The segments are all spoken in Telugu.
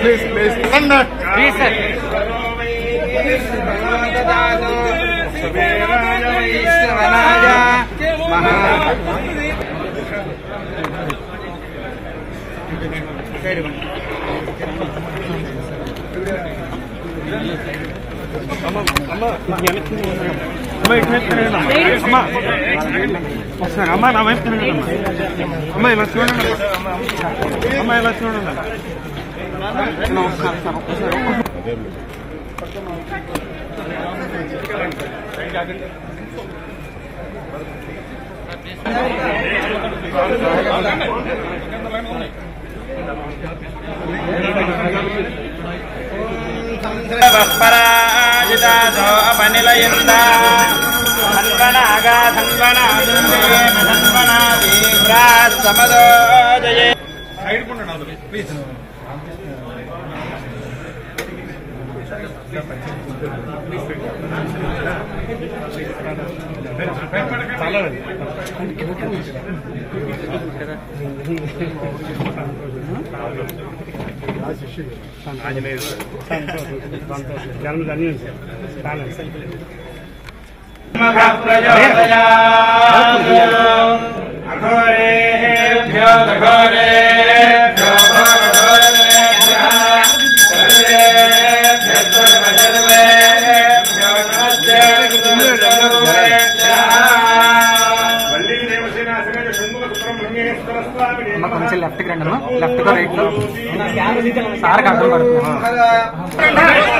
ప్లీజ్ ప్లీజ్ ప్లీజ్ సార్ ఒకసారి అమ్మ నా వైపు తిరగండి అమ్మ అమ్మ ఇలా చూడండి అమ్మ ఇలా చూడండి అన్న, ఒకసారి సార్ ఒక్కసారి పరాజితాదో అపనిలయంత ధన్వనాగా ధన్వనా తీవ్రా సమదో జయే అఘోరేభ్యో ఘోరేభ్యో అమ్మ కొంచెం లెఫ్ట్ కి రండి అమ్మ లెఫ్ట్ కో రైట్ లో సార్ అడ్డం పడుతుంది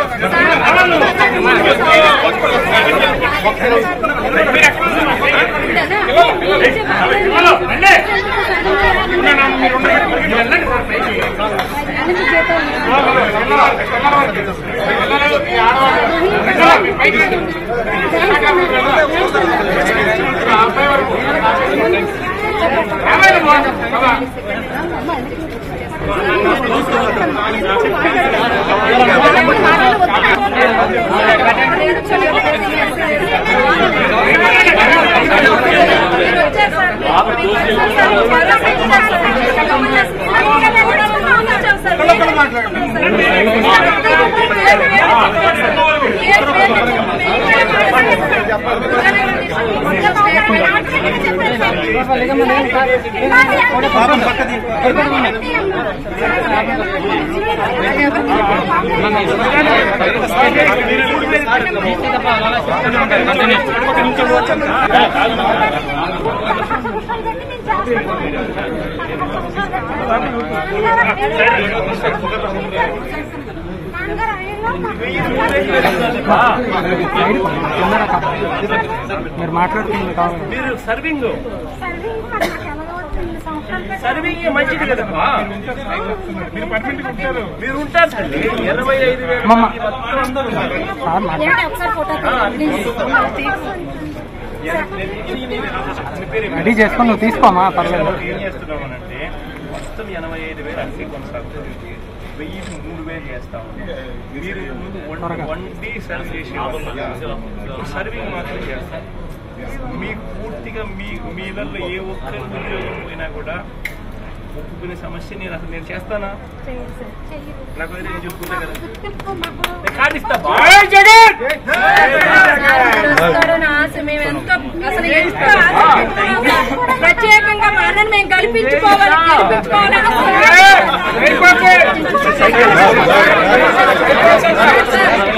మీరు మాట్లాడుతున్నారు కావాలి మీరు సర్వింగ్ సర్వింగ్ మంచిది కదమ్మా మీరు పర్మనెంట్ ఉంటారు మీరు ఉంటారు తల్లి ఇరవై ఐదు వేల అమ్మమ్మ. మంది మొత్తం అందరూ ఉన్నారు. సార్ మాట్లాడు ఒకసారి ఫోటో మీ పేరు రెడీ చేసుకొని నువ్వు తీసుకోమా పర్లేదు ఏం చేస్తున్నామనంటే మొత్తం ఎనభై ఐదు వేలు అన్ని కొనసాగుతుంది వెయ్యికి మూడు వేలు చేస్తాం మీరు ముందు వన్ వన్ డే సర్వ్ చేసి ఇప్పుడు సర్వింగ్ మాత్రం చేస్తాం మీకు పూర్తిగా మీ మీలలో ఏ ఒక్కరి ఉద్యోగం పోయినా కూడా ఒప్పుకునే సమస్య నేను అసలు నేను చేస్తానా నాకు వదిలేయ్, నేను చూసుకుంటా కదా నేను కార్డు ఇస్తా బా. వస్తారని ఆశ మేము ఎంత అసలు ఎంత ఆశ ప్రత్యేకంగా మా అన్నని మేము గెలిపించుకోవాలి గెలిపించుకోవాలి అసలు.